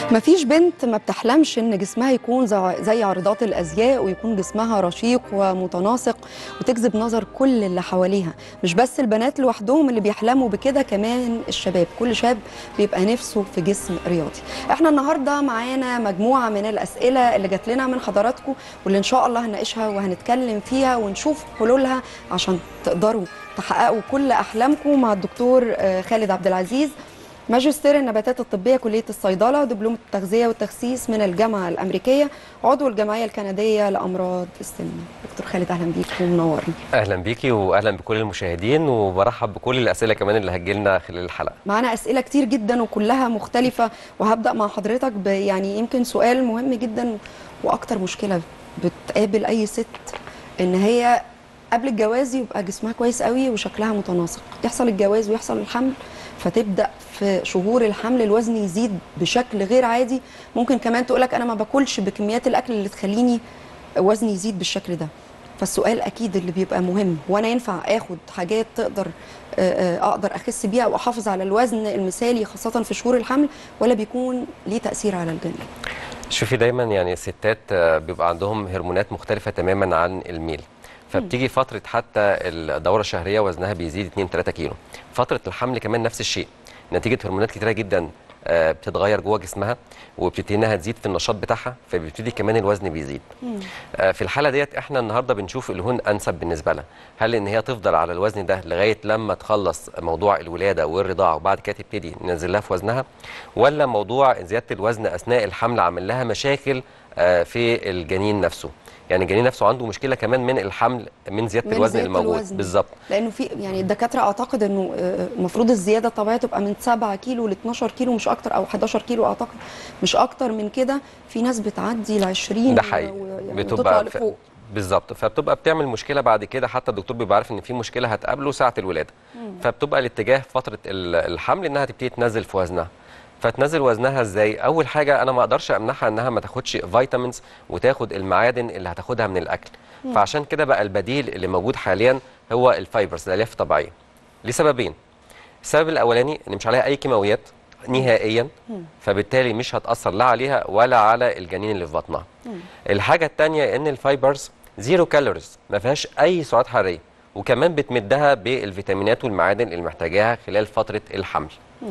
مفيش بنت ما بتحلمش ان جسمها يكون زي زي عارضات الازياء ويكون جسمها رشيق ومتناسق وتجذب نظر كل اللي حواليها مش بس البنات لوحدهم اللي بيحلموا بكده كمان الشباب كل شاب بيبقى نفسه في جسم رياضي احنا النهارده معانا مجموعه من الاسئله اللي جات لنا من حضراتكم واللي ان شاء الله هنناقشها وهنتكلم فيها ونشوف حلولها عشان تقدروا تحققوا كل احلامكم مع الدكتور آه، خالد عبد العزيز ماجستير النباتات الطبية كلية الصيدلة ودبلوم التغذية والتخسيس من الجامعة الأمريكية عضو الجمعية الكندية لأمراض السمنة دكتور خالد أهلا بيك ومنورني اهلا بيكي واهلا بكل المشاهدين وبرحب بكل الاسئله كمان اللي هتجيلنا خلال الحلقه معانا أسئلة كتير جدا وكلها مختلفة وهبدأ مع حضرتك ب يعني يمكن سؤال مهم جدا وأكتر مشكلة بتقابل أي ست إن هي قبل الجواز يبقى جسمها كويس قوي وشكلها متناسق يحصل الجواز ويحصل الحمل فتبدا في شهور الحمل الوزن يزيد بشكل غير عادي ممكن كمان تقولك انا ما باكلش بكميات الاكل اللي تخليني وزني يزيد بالشكل ده فالسؤال اكيد اللي بيبقى مهم وانا ينفع اخد حاجات تقدر آه، آه، اقدر اخس بيها واحافظ على الوزن المثالي خاصه في شهور الحمل ولا بيكون ليه تاثير على الجنين شوفي دايما يعني الستات آه، بيبقى عندهم هرمونات مختلفه تماما عن الميل فبتيجي فتره حتى الدوره الشهريه وزنها بيزيد 2 3 كيلو فتره الحمل كمان نفس الشيء نتيجه هرمونات كتيره جدا آه، بتتغير جوه جسمها وبتبتدي انها تزيد في النشاط بتاعها فبيبتدي كمان الوزن بيزيد آه، في الحاله ديت احنا النهارده بنشوف الهون انسب بالنسبه لها هل ان هي تفضل على الوزن ده لغايه لما تخلص موضوع الولاده والرضاعه وبعد كده تبتدي ننزل لها في وزنها ولا موضوع زياده الوزن اثناء الحمل عامل لها مشاكل آه، في الجنين نفسه يعني الجنين نفسه عنده مشكله كمان من الحمل من زياده من الوزن زيادة الموجود الوزن. بالظبط لانه في يعني الدكاتره اعتقد انه آه، المفروض الزياده الطبيعيه تبقى من 7 كيلو ل 12 كيلو مش اكتر او 11 كيلو اعتقد مش اكتر من كده في ناس بتعدي ل 20 ده حقيقي و- يعني بتبقى وتطلع ف- لفوق بالظبط فبتبقى بتعمل مشكله بعد كده حتى الدكتور بيبقى عارف ان في مشكله هتقابله ساعه الولاده فبتبقى الاتجاه في فتره ال- الحمل انها تبتدي تنزل في وزنها فتنزل وزنها ازاي اول حاجه انا ما اقدرش امنعها انها ما تاخدش فيتامينز وتاخد المعادن اللي هتاخدها من الاكل فعشان كده بقى البديل اللي موجود حاليا هو الفايبرز الالياف الطبيعيه لسببين السبب الاولاني ان مش عليها اي كيماويات نهائيا فبالتالي مش هتاثر لا عليها ولا على الجنين اللي في بطنها الحاجه الثانيه ان الفايبرز زيرو كالوريز ما فيهاش اي سعرات حراريه وكمان بتمدها بالفيتامينات والمعادن اللي محتاجاها خلال فتره الحمل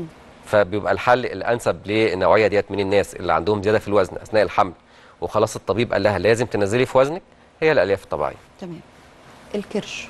فبيبقى الحل الانسب للنوعيه ديت من الناس اللي عندهم زياده في الوزن اثناء الحمل وخلاص الطبيب قال لها لازم تنزلي في وزنك هي الالياف الطبيعيه تمام الكرش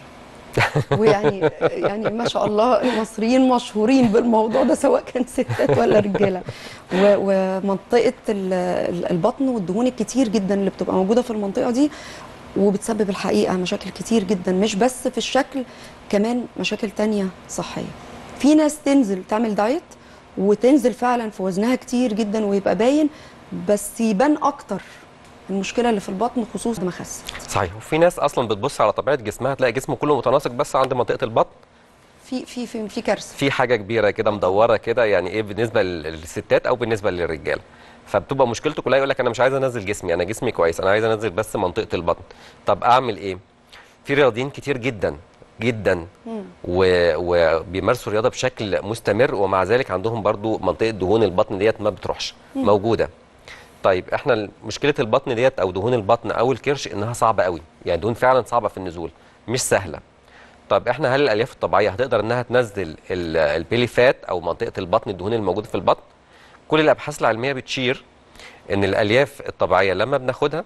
ويعني يعني ما شاء الله المصريين مشهورين بالموضوع ده سواء كان ستات ولا رجاله و- ومنطقه ال- ال- البطن والدهون الكتير جدا اللي بتبقى موجوده في المنطقه دي وبتسبب الحقيقه مشاكل كتير جدا مش بس في الشكل كمان مشاكل تانية صحيه في ناس تنزل تعمل دايت وتنزل فعلا في وزنها كتير جدا ويبقى باين بس يبان اكتر المشكله اللي في البطن خصوصا ما خست صحيح وفي ناس اصلا بتبص على طبيعه جسمها تلاقي جسمه كله متناسق بس عند منطقه البطن في في في في كارثه في حاجه كبيره كده مدوره كده يعني ايه بالنسبه لل- للستات او بالنسبه للرجاله فبتبقى مشكلته كلها يقول لك انا مش عايز انزل جسمي انا جسمي كويس انا عايز انزل بس منطقه البطن طب اعمل ايه في رياضيين كتير جدا جدا و- وبيمارسوا الرياضه بشكل مستمر ومع ذلك عندهم برضو منطقه دهون البطن ديت ما بتروحش موجوده طيب احنا ال- مشكله البطن ديت او دهون البطن او الكرش انها صعبه قوي يعني دهون فعلا صعبه في النزول مش سهله طب احنا هل الالياف الطبيعيه هتقدر انها تنزل ال- البيلي فات او منطقه البطن الدهون الموجوده في البطن كل الابحاث العلميه بتشير ان الالياف الطبيعيه لما بناخدها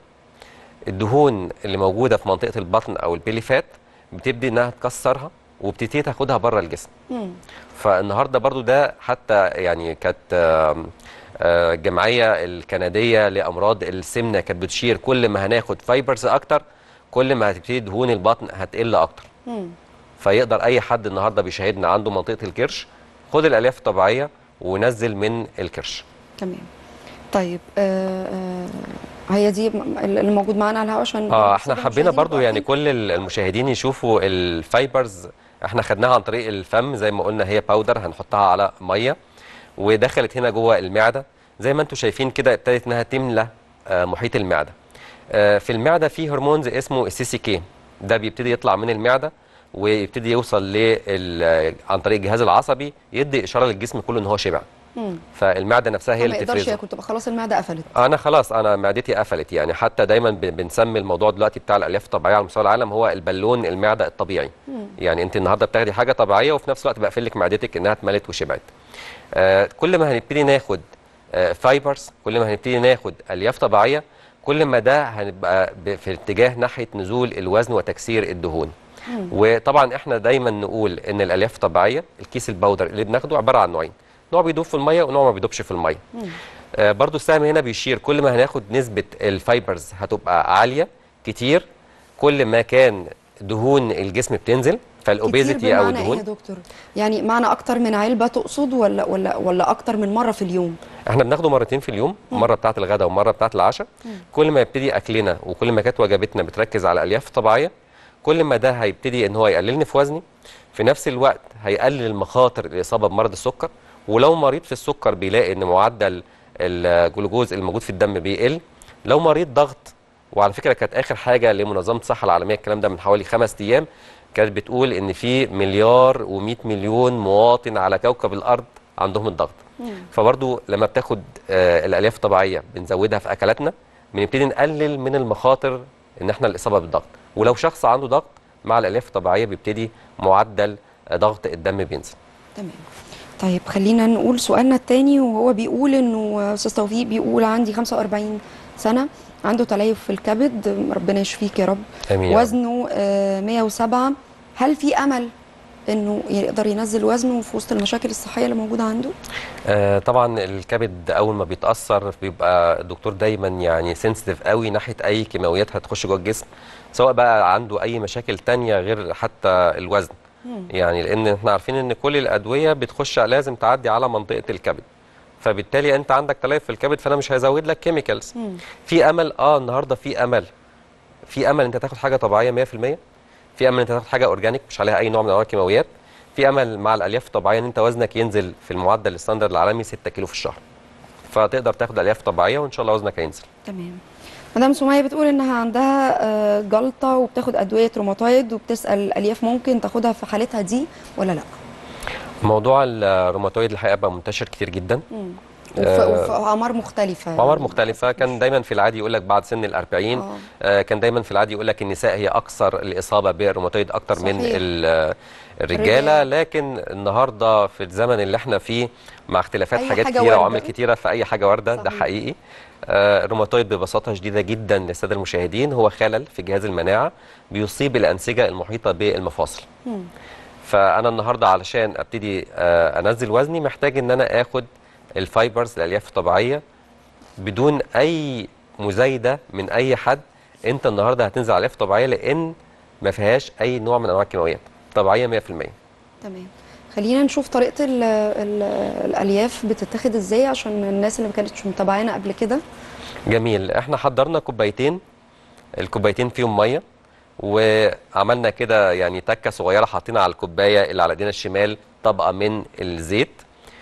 الدهون اللي موجوده في منطقه البطن او البيلي فات بتبدي انها تكسرها وبتبتدي تاخدها بره الجسم مم. فالنهارده برضو ده حتى يعني كانت آم، آه، الجمعيه الكنديه لامراض السمنه كانت بتشير كل ما هناخد فايبرز اكتر كل ما هتبتدي دهون البطن هتقل اكتر مم. فيقدر اي حد النهارده بيشاهدنا عنده منطقه الكرش خد الالياف الطبيعيه ونزل من الكرش تمام طيب آه آه هي دي م- اللي موجود معانا على الهواء عشان اه احنا بس حبينا المشاهدين برضو يبقوا يعني عارفين. كل ال- المشاهدين يشوفوا الفايبرز احنا خدناها عن طريق الفم زي ما قلنا هي باودر هنحطها على ميه ودخلت هنا جوه المعده زي ما انتم شايفين كده ابتدت انها تملى آه، محيط المعده آه، في المعده في هرمونز اسمه السي سي كي ده بيبتدي يطلع من المعده ويبتدي يوصل لل عن طريق الجهاز العصبي يدي اشاره للجسم كله ان هو شبع مم. فالمعده نفسها هي ما اللي يقدرش تفرزه ياكل تبقى خلاص المعده قفلت انا خلاص انا معدتي قفلت يعني حتى دايما ب- بنسمي الموضوع دلوقتي بتاع الالياف الطبيعيه على مستوى العالم هو البالون المعده الطبيعي يعني انت النهارده بتاخدي حاجه طبيعيه وفي نفس الوقت بقفل لك معدتك انها اتملت وشبعت آه كل ما هنبتدي ناخد آه فايبرز كل ما هنبتدي ناخد الياف طبيعيه كل ما ده هنبقى ب- في اتجاه ناحيه نزول الوزن وتكسير الدهون وطبعا احنا دايما نقول ان الالياف الطبيعيه الكيس البودر اللي بناخده عباره عن نوعين نوع بيدوب في الميه ونوع ما بيدوبش في الميه آه، برضو السهم هنا بيشير كل ما هناخد نسبة الفايبرز هتبقى عالية كتير كل ما كان دهون الجسم بتنزل كتير فالاوبيزيتي او بمعنى ايه يا الدهون دكتور يعني معنى اكتر من علبه تقصد ولا ولا ولا اكتر من مره في اليوم احنا بناخده مرتين في اليوم مره بتاعه الغداء ومره بتاعه العشاء كل ما يبتدي اكلنا وكل ما كانت وجبتنا بتركز على الالياف طبيعيه كل ما ده هيبتدي ان هو يقللني في وزني في نفس الوقت هيقلل المخاطر الاصابه بمرض السكر ولو مريض في السكر بيلاقي ان معدل الجلوكوز الموجود في الدم بيقل لو مريض ضغط وعلى فكره كانت اخر حاجه لمنظمه الصحه العالميه الكلام ده من حوالي خمس ايام كانت بتقول ان في مليار و100 مليون مواطن على كوكب الارض عندهم الضغط فبرضو لما بتاخد آه الالياف الطبيعيه بنزودها في اكلاتنا بنبتدي نقلل من المخاطر ان احنا الاصابه بالضغط ولو شخص عنده ضغط مع الالياف الطبيعيه بيبتدي معدل آه، ضغط الدم بينزل تمام طيب خلينا نقول سؤالنا التاني وهو بيقول انه استاذ توفيق بيقول عندي 45 سنه عنده تليف في الكبد ربنا يشفيك يا رب امين يا رب. وزنه آه، 107 هل في امل انه يقدر ينزل وزنه في وسط المشاكل الصحيه اللي موجوده عنده آه طبعا الكبد اول ما بيتاثر بيبقى الدكتور دايما يعني سنسيتيف قوي ناحيه اي كيماويات هتخش جوه الجسم سواء بقى عنده اي مشاكل تانية غير حتى الوزن يعني لان احنا عارفين ان كل الادويه بتخش لازم تعدي على منطقه الكبد فبالتالي انت عندك تليف في الكبد فانا مش هزود لك كيميكالز في امل اه النهارده في امل في امل انت تاخد حاجه طبيعيه 100% في امل انت تاخد حاجه اورجانيك مش عليها اي نوع من انواع الكيماويات في امل مع الالياف الطبيعيه ان انت وزنك ينزل في المعدل الستاندرد العالمي 6 كيلو في الشهر فتقدر تاخد الياف طبيعيه وان شاء الله وزنك هينزل تمام مدام سمية بتقول انها عندها آه، جلطه وبتاخد ادويه روماتويد وبتسال الالياف ممكن تاخدها في حالتها دي ولا لا موضوع الروماتويد الحقيقه بقى منتشر كتير جدا وفي, آه، وفي اعمار مختلفه اعمار مختلفه كان دايما في العادي يقول لك بعد سن ال 40 آه. آه كان دايما في العادي يقول لك النساء هي اكثر الاصابه بالروماتويد اكثر من صحيح. ال- الرجاله الرجال. لكن النهارده في الزمن اللي احنا فيه مع اختلافات أي حاجات حاجة كتيره واردة. وعوامل كتيره في اي حاجه وارده ده صحيح. حقيقي آه الروماتويد ببساطه شديده جدا للساده المشاهدين هو خلل في جهاز المناعه بيصيب الانسجه المحيطه بالمفاصل فانا النهارده علشان ابتدي آه، انزل وزني محتاج ان انا اخد الفايبرز الالياف الطبيعيه بدون اي مزايده من اي حد انت النهارده هتنزل على الياف طبيعيه لان ما فيهاش اي نوع من انواع الكيماويات طبيعيه 100% تمام خلينا نشوف طريقه ال ال الالياف بتتاخد ازاي عشان الناس اللي ما كانتش متابعانا قبل كده جميل احنا حضرنا كوبايتين الكوبايتين فيهم ميه وعملنا كده يعني تكه صغيره حاطينها على الكوبايه اللي على ايدينا الشمال طبقه من الزيت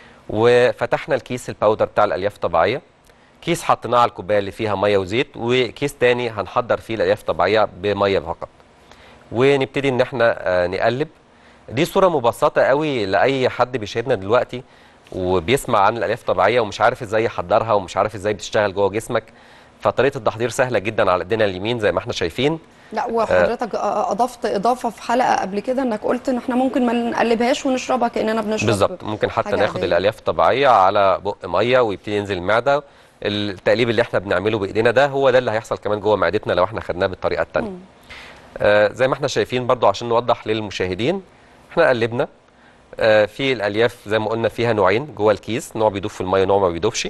وفتحنا الكيس الباودر بتاع الالياف الطبيعيه كيس حطيناه على الكوبايه اللي فيها ميه وزيت وكيس تاني هنحضر فيه الالياف الطبيعيه بميه فقط ونبتدي ان احنا آه، نقلب دي صوره مبسطه قوي لاي حد بيشاهدنا دلوقتي وبيسمع عن الالياف الطبيعيه ومش عارف ازاي يحضرها ومش عارف ازاي بتشتغل جوه جسمك فطريقه التحضير سهله جدا على ايدينا اليمين زي ما احنا شايفين لا وحضرتك اضفت اضافه في حلقه قبل كده انك قلت ان احنا ممكن ما نقلبهاش ونشربها كاننا بنشرب بالظبط ممكن حتى حاجة ناخد عادية. الالياف الطبيعيه على بق ميه ويبتدي ينزل المعده التقليب اللي احنا بنعمله بايدينا ده هو ده اللي هيحصل كمان جوه معدتنا لو احنا خدناه بالطريقه الثانيه آه زي ما احنا شايفين برضو عشان نوضح للمشاهدين احنا قلبنا آه في الالياف زي ما قلنا فيها نوعين جوه الكيس نوع بيدوب في الميه ونوع ما بيدوبش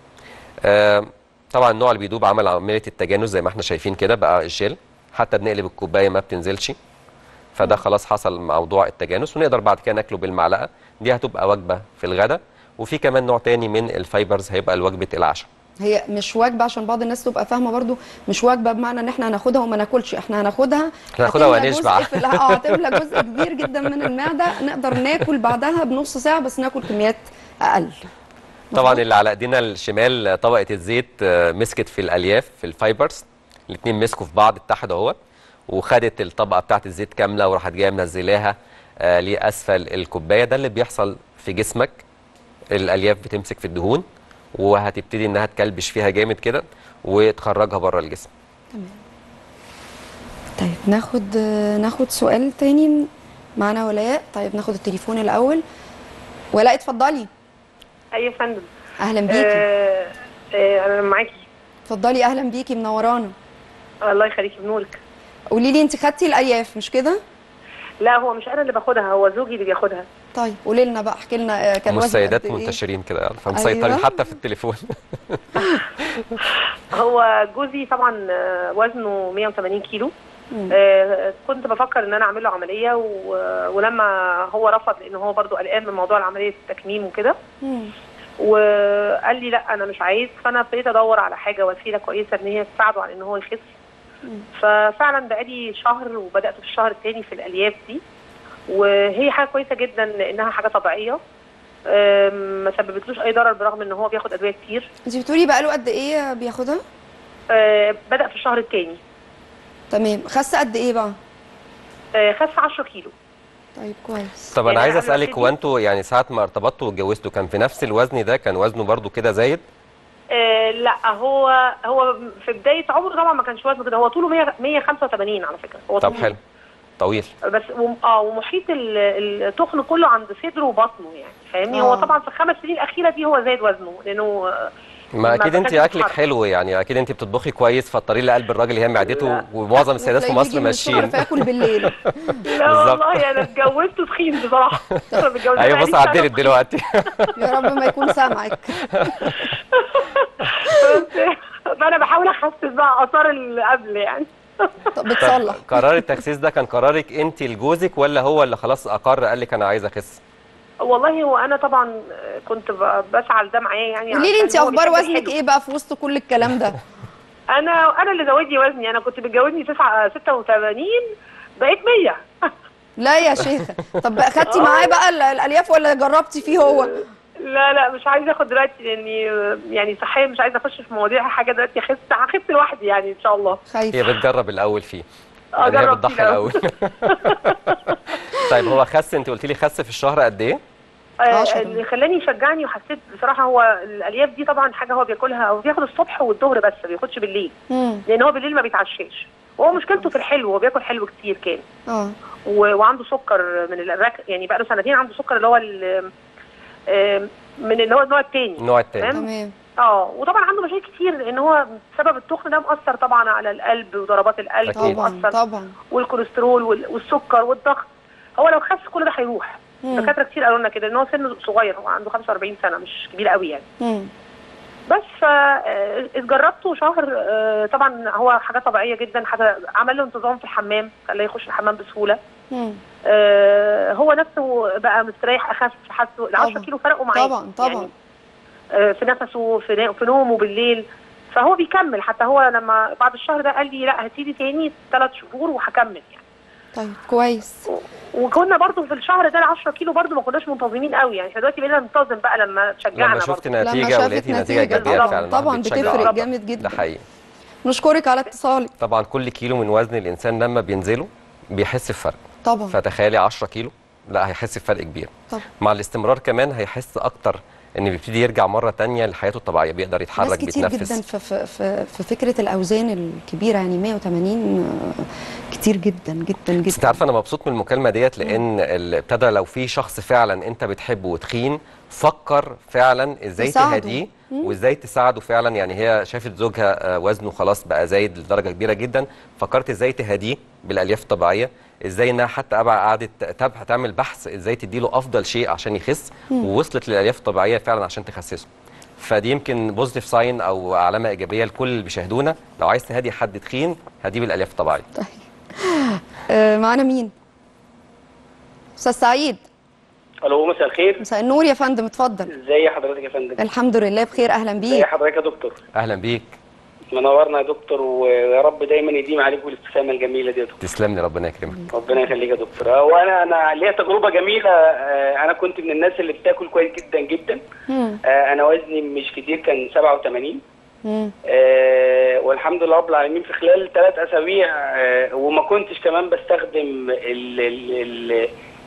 آه طبعا النوع اللي بيدوب عمل عمليه التجانس زي ما احنا شايفين كده بقى الجيل حتى بنقلب الكوبايه ما بتنزلش فده خلاص حصل موضوع التجانس ونقدر بعد كده ناكله بالمعلقه دي هتبقى وجبه في الغداء وفي كمان نوع تاني من الفايبرز هيبقى لوجبه العشاء هي مش وجبه عشان بعض الناس تبقى فاهمه برضو مش وجبه بمعنى ان احنا هناخدها وما ناكلش احنا هناخدها إحنا هناخدها هتملى وهنشبع. جزء في ال- اه هتملى جزء كبير جدا من المعده نقدر ناكل بعدها بنص ساعه بس ناكل كميات اقل طبعا مظبوط؟ اللي على ايدينا الشمال طبقه الزيت آه، مسكت في الالياف في الفايبرز الاثنين مسكوا في بعض اتحدوا اهوت وخدت الطبقه بتاعت الزيت كامله وراحت جايه منزلاها آه، لاسفل الكوبايه ده اللي بيحصل في جسمك الالياف بتمسك في الدهون وهتبتدي انها تكلبش فيها جامد كده وتخرجها بره الجسم طيب ناخد ناخد سؤال تاني معانا ولاء طيب ناخد التليفون الاول ولاء اتفضلي اي يا فندم اهلا بيكي آه آه انا معاكي اتفضلي اهلا بيكي منورانا الله يخليكي بنورك قولي لي انت خدتي الالياف مش كده لا هو مش انا اللي باخدها هو زوجي اللي بياخدها طيب قولي لنا بقى احكي لنا آه، كان وزنك والسيدات قد إيه؟ منتشرين كده يعني فمسيطرين أيوة. حتى في التليفون هو جوزي طبعا آه، وزنه 180 كيلو مم. آه كنت بفكر ان انا اعمل له عمليه و- ولما هو رفض لان هو برضو قلقان من موضوع العمليه التكميم وكده مم. وقال لي لا انا مش عايز فانا ابتديت ادور على حاجه وسيله كويسه ان هي تساعده على ان هو يخس مم. ففعلا بقالي شهر وبدات في الشهر الثاني في الالياف دي وهي حاجه كويسه جدا لانها حاجه طبيعيه أم، ما سببتلوش اي ضرر برغم ان هو بياخد ادويه كتير انت بتقولي بقاله قد ايه بياخدها أه، بدا في الشهر الثاني تمام خس قد ايه بقى خس 10 كيلو طيب كويس طب انا يعني عايز قبل ما اسالك أبتدي- هو انتوا يعني ساعه ما ارتبطتوا واتجوزتوا كان في نفس الوزن ده كان وزنه برضو كده زايد أه، لا هو هو في بدايه عمره طبعا ما كانش وزنه كده هو طوله 100 185 على فكره هو طب طويل. حلو طويل بس وم- اه ومحيط ال- التخن كله عند صدره وبطنه يعني فاهمني هو آه. طبعا في الخمس سنين الاخيره دي هو زايد وزنه لانه آه، ما ما اكيد انت بحبش اكلك الحر. حلو يعني اكيد انت بتطبخي كويس فالطريق لقلب الراجل هي معدته لا. ومعظم السيدات في وتلاقيه مصر بيجي من الشغل ماشيين فياكل بالليل لا بالظبط. والله انا اتجوزته تخين بصراحه أنا متجوزة ايوه بقالي بص سنة عدلت تخين. دلوقتي يا رب ما يكون سامعك فانا بحاول اخفف بقى اثار اللي قبل يعني طب بتصلح طب قرار التخسيس ده كان قرارك انت لجوزك ولا هو اللي خلاص اقر قال لك انا عايز اخس والله هو انا طبعا كنت ب- بسعى لده معاه يعني قولي لي عشان انت هو اخبار بيحب وزنك الحلو. ايه بقى في وسط كل الكلام ده انا انا اللي زودني وزني انا كنت بتجوزني 9 86 بقيت 100 لا يا شيخه طب بقى خدتي معاه بقى ال- الالياف ولا جربتي فيه هو لا لا مش عايزه اخد دلوقتي لاني يعني صحيا مش عايزه اخش في مواضيع حاجه دلوقتي اخس هخس لوحدي يعني ان شاء الله هي خايفه بتجرب الاول فيه يعني هي أجرب بتضحي فيه الأول. الاول طيب هو خس انت قلت لي خس في الشهر قد ايه آه، عشرة. اللي خلاني يشجعني وحسيت بصراحه هو الالياف دي طبعا حاجه هو بياكلها او بياخد الصبح والظهر بس ما بياخدش بالليل امم لان هو بالليل ما بيتعشاش وهو مشكلته في الحلو هو بياكل حلو كتير كان اه و- وعنده سكر من الرك يعني بقى له سنتين عنده سكر اللي هو ال- آم، من اللي هو النوع الثاني النوع التاني تمام. تمام اه وطبعا عنده مشاكل كتير لان هو بسبب التخن ده مأثر طبعا على القلب وضربات القلب أكيد. طبعا ومأثر طبعا والكوليسترول وال- والسكر والضغط هو لو خس كل ده هيروح مم. دكاتره كتير قالوا لنا كده ان هو سنه صغير هو عنده 45 سنه مش كبير قوي يعني مم. بس ف آه، اتجربته شهر آه، طبعا هو حاجه طبيعيه جدا حاجه عمل له انتظام في الحمام خلاه يخش الحمام بسهوله مم. آه، هو نفسه بقى مستريح اخف حاسه ال 10 طبعا. كيلو فرقوا معاه طبعا طبعا يعني آه، في نفسه في نا- في نومه بالليل فهو بيكمل حتى هو لما بعد الشهر ده قال لي لا هتيجي تاني ثلاث شهور وهكمل يعني طيب كويس وكنا برضو في الشهر ده ال 10 كيلو برضو ما كناش منتظمين قوي يعني احنا دلوقتي بقينا ننتظم بقى لما تشجعنا لما شفت برضو. لما نتيجه شافت ولقيتي نتيجه نتيجة ايجابيه طبعاً، فعلا طبعا الواحد بيتشجع بتفرق أكتر. جامد جدا ده حقيقي نشكرك على اتصالك طبعا كل كيلو من وزن الانسان لما بينزله بيحس بفرق طبعا فتخيلي 10 كيلو لا هيحس بفرق كبير طبعا مع الاستمرار كمان هيحس اكتر ان بيبتدي يرجع مره تانية لحياته الطبيعيه بيقدر ناس يتحرك كتير بيتنفس جدا في, في, في, في فكره الاوزان الكبيره يعني 180 آه، كتير جدا جدا بس انت جدا عارفه انا مبسوط من المكالمه ديت لان ال- ابتدى لو في شخص فعلا انت بتحبه وتخين فكر فعلا ازاي تساعده. تهديه مم. وازاي تساعده فعلا يعني هي شافت زوجها آه، وزنه خلاص بقى زايد لدرجه كبيره جدا فكرت ازاي تهديه بالالياف الطبيعيه ازاي انها حتى ابقى قعدت تبح تعمل بحث ازاي تديله افضل شيء عشان يخس ووصلت للالياف الطبيعيه فعلا عشان تخسسه فدي يمكن بوزيتيف ساين او علامه ايجابيه لكل اللي بيشاهدونا لو عايز تهدي حد تخين هديه بالالياف الطبيعيه طيب آه، معانا مين استاذ سعيد الو مساء الخير مساء النور يا فندم اتفضل ازي حضرتك يا فندم الحمد لله بخير اهلا ازي بيك حضرتك يا دكتور اهلا بيك منورنا يا دكتور ويا رب دايما يديم عليكم الابتسامه الجميله دي يا دكتور تسلم لي ربنا يكرمك ربنا يخليك يا دكتور وانا انا ليا تجربه جميله آه، انا كنت من الناس اللي بتاكل كويس جدا جدا مم. آه، انا وزني مش كتير كان 87 مم. آه، والحمد لله رب العالمين في خلال ثلاث اسابيع آه، وما كنتش كمان بستخدم ال ال ال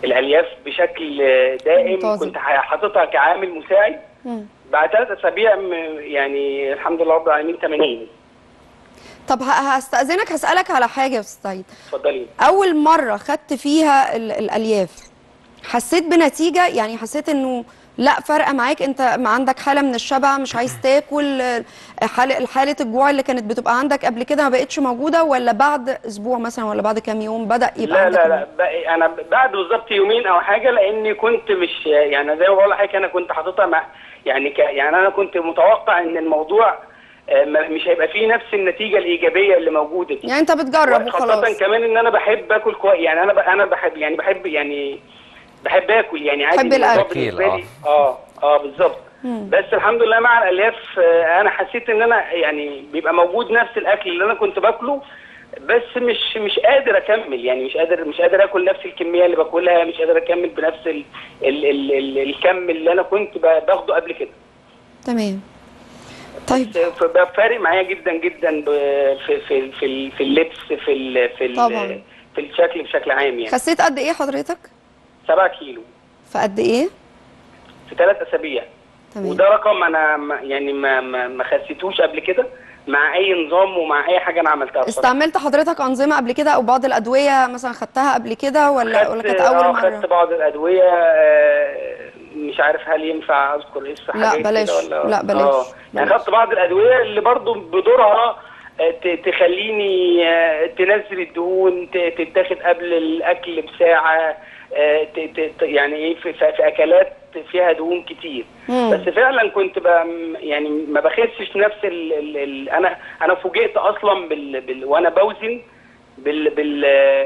الالياف بشكل آه، دائم منتظم. كنت ح- حاططها كعامل مساعد مم. بعد ثلاث اسابيع م- يعني الحمد لله رب العالمين 80 طب ه- هستأذنك هسألك على حاجة يا أستاذ سعيد اتفضلي أول مرة خدت فيها ال- الألياف حسيت بنتيجة يعني حسيت إنه لا فرقة معاك أنت ما عندك حالة من الشبع مش عايز تاكل آه، حالة حالة الجوع اللي كانت بتبقى عندك قبل كده ما بقتش موجودة ولا بعد أسبوع مثلا ولا بعد كام يوم بدأ يبقى لا عندك لا لا بقى انا بعد بالظبط يومين او حاجه لاني كنت مش يعني زي ما بقول لحضرتك انا كنت حاططها مع يعني ك يعني انا كنت متوقع ان الموضوع آه، ما- مش هيبقى فيه نفس النتيجه الايجابيه اللي موجوده دي يعني أنت بتجرب خاصة وخلاص كمان ان انا بحب اكل كويس يعني انا ب... انا بحب يعني بحب يعني بحب اكل يعني عادي بحب الموضوع الأكل. بالنسبه لي اه اه بالظبط بس الحمد لله مع الالياف آه، انا حسيت ان انا يعني بيبقى موجود نفس الاكل اللي انا كنت باكله بس مش مش قادر اكمل يعني مش قادر مش قادر اكل نفس الكميه اللي باكلها مش قادر اكمل بنفس ال ال ال ال الكم اللي انا كنت ب- باخده قبل كده تمام طيب فبقى فارق معايا جدا جدا ب- في في في ال- في اللبس في ال في ال طبعاً. في الشكل بشكل عام يعني خسيت قد إيه حضرتك؟ 7 كيلو في قد إيه؟ في ثلاث اسابيع تمام وده رقم انا ما يعني ما ما, ما خسيتوش قبل كده مع اي نظام ومع اي حاجه انا عملتها بصراحة. استعملت حضرتك أنظمة قبل كده أو بعض الأدوية مثلا خدتها قبل كده ولا ولا خدت كانت أول آه، مرة؟ خدت بعض الادويه آه، مش عارف هل ينفع اذكر اسم لا، حاجات كده بلاش. ولا لا، بلاش. آه. يعني بلاش. خدت بعض الادويه اللي برضو بدورها آه، ت- تخليني آه، تنزل الدهون ت- تتاخد قبل الاكل بساعه آه، ت- ت- ت- يعني ايه في, في في اكلات فيها دهون كتير مم. بس فعلا كنت ب يعني ما بخسش نفس ال ال ال انا انا فوجئت اصلا بال, بال وانا بوزن بال بال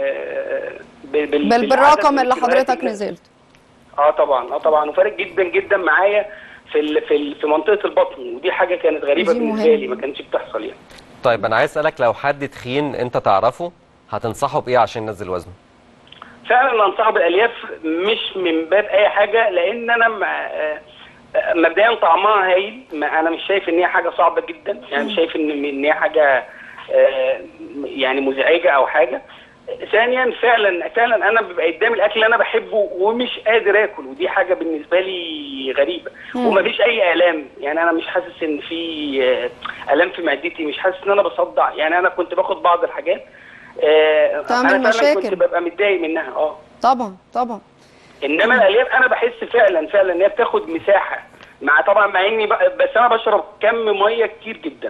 بال, بال بال- بالعدد بالرقم من اللي الكيلوهات حضرتك اللي- نزلت اه طبعا اه طبعا وفارق جدا جدا معايا في ال في ال في منطقه البطن ودي حاجه كانت غريبه دي بالنسبه مهمة. لي ما كانتش بتحصل يعني طيب انا عايز اسالك لو حد تخين انت تعرفه هتنصحه بايه عشان ينزل وزنه فعلا انصح بالالياف مش من باب اي حاجه لان انا مع آه، آه، مبدئيا طعمها هايل ما- انا مش شايف ان هي حاجه صعبه جدا يعني مش شايف ان ان هي حاجه آه، يعني مزعجه او حاجه ثانيا فعلا فعلا انا بيبقى قدامي الاكل اللي انا بحبه ومش قادر اكل ودي حاجه بالنسبه لي غريبه ومفيش اي الام يعني انا مش حاسس ان في آه، الام في معدتي مش حاسس ان انا بصدع يعني انا كنت باخد بعض الحاجات آه، تعمل انا فعلا مشاكل. كنت ببقى متضايق منها اه طبعا طبعا انما الالياف انا بحس فعلا فعلا ان هي بتاخد مساحه مع طبعا مع اني ب- بس انا بشرب كم ميه كتير جدا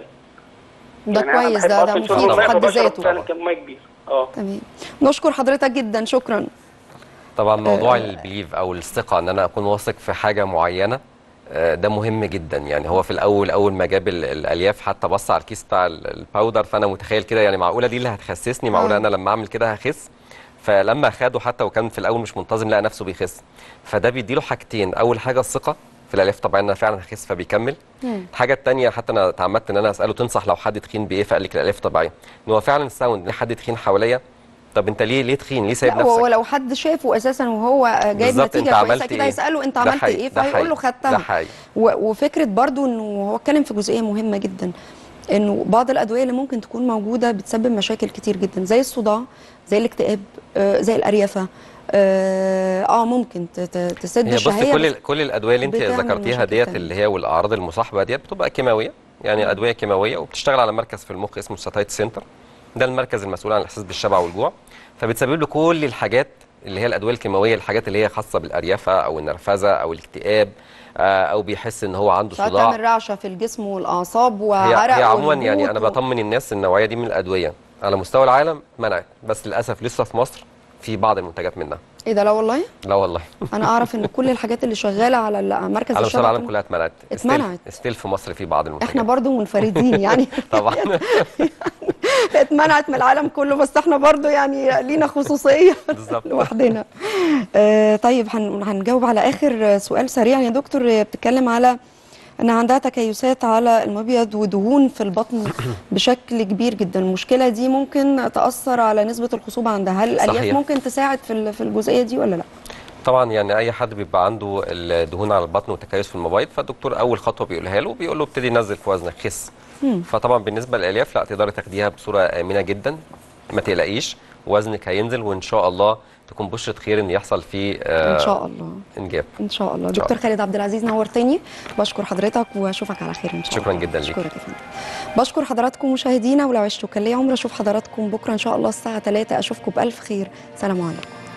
ده يعني أنا كويس بحب ده ده أصلاً مفيد شرب في المية، حد فبشرب ذاته فعلا كم ميه كبير اه تمام نشكر حضرتك جدا شكرا طبعا موضوع آه. البليف او الثقه ان انا اكون واثق في حاجه معينه آه، ده مهم جدا يعني هو في الاول اول ما جاب ال- الالياف حتى بص على الكيس بتاع ال- الباودر فانا متخيل كده يعني معقوله دي اللي هتخسسني معقوله آه. انا لما اعمل كده هخس فلما خده حتى وكان في الاول مش منتظم لقى نفسه بيخس فده بيديله حاجتين اول حاجه الثقه في الالياف طبعا انا فعلا هخس فبيكمل الحاجه الثانيه حتى انا اتعمدت ان انا اساله تنصح لو حد تخين بايه فقال لك الالياف طبيعيه ان هو فعلا ساوند ان حد تخين حواليا طب انت ليه ليه تخين ليه سايب لا هو نفسك لو حد شافه اساسا وهو جايب بالظبط، نتيجه انت كويسه عملت كده ايه؟ هيساله انت ده عملت حقيقي، ايه ده فهيقول له حقيقي، خدتها ده حقيقي. و- وفكره برضو انه هو اتكلم في جزئيه مهمه جدا انه بعض الادويه اللي ممكن تكون موجوده بتسبب مشاكل كتير جدا زي الصداع زي الاكتئاب آه، زي الاريافه اه آه، ممكن ت- ت- تسد هي بص الشهيه كل بس ال- كل الادويه اللي انت بتعمل ذكرتيها مشاكل ديت تانية. اللي هي والاعراض المصاحبه ديت بتبقى كيماويه يعني ادويه كيماويه وبتشتغل على مركز في المخ اسمه الساتايت سنتر ده المركز المسؤول عن الاحساس بالشبع والجوع فبتسبب له كل الحاجات اللي هي الادويه الكيماويه الحاجات اللي هي خاصه بالاريافه او النرفزه او الاكتئاب آه، او بيحس ان هو عنده ساعات صداع تعمل رعشه في الجسم والاعصاب هي, وعرق هي عموما يعني انا والهبوط و- بطمن الناس النوعيه دي من الادويه على مستوى العالم منعت بس للاسف لسه في مصر في بعض المنتجات منها ايه ده لا والله لا والله انا اعرف ان كل الحاجات اللي شغاله على ال- مركز على مستوى الشبع العالم كلها اتمنعت اتمنعت. ستيل في مصر في بعض المنتجات احنا برضو منفردين يعني طبعا اتمنعت من العالم كله بس احنا برضو يعني لينا خصوصيه بالظبط. لوحدنا آه طيب هن- هنجاوب على اخر سؤال سريع يا دكتور هي بتتكلم على ان عندها تكيسات على المبيض ودهون في البطن بشكل كبير جدا المشكله دي ممكن تاثر على نسبه الخصوبه عندها هل الالياف صحيح. ممكن تساعد في ال- في الجزئيه دي ولا لا طبعا يعني اي حد بيبقى عنده الدهون على البطن وتكيس في المبيض فالدكتور اول خطوه بيقولها له بيقول له ابتدي ينزل في وزنك خس فطبعا بالنسبه للالياف لا تقدري تاخديها بصوره امنه جدا ما تقلقيش وزنك هينزل وان شاء الله تكون بشره خير ان يحصل فيه آه، ان شاء الله انجاب ان شاء الله إن شاء دكتور الله. خالد عبد العزيز نورتني بشكر حضرتك واشوفك على خير ان شاء شكراً الله جداً ليك. اشكرك يا فندم بشكر حضراتكم مشاهدينا ولو عشتوا كان لي عمر اشوف حضراتكم بكره ان شاء الله الساعه 3 اشوفكم بالف خير سلام عليكم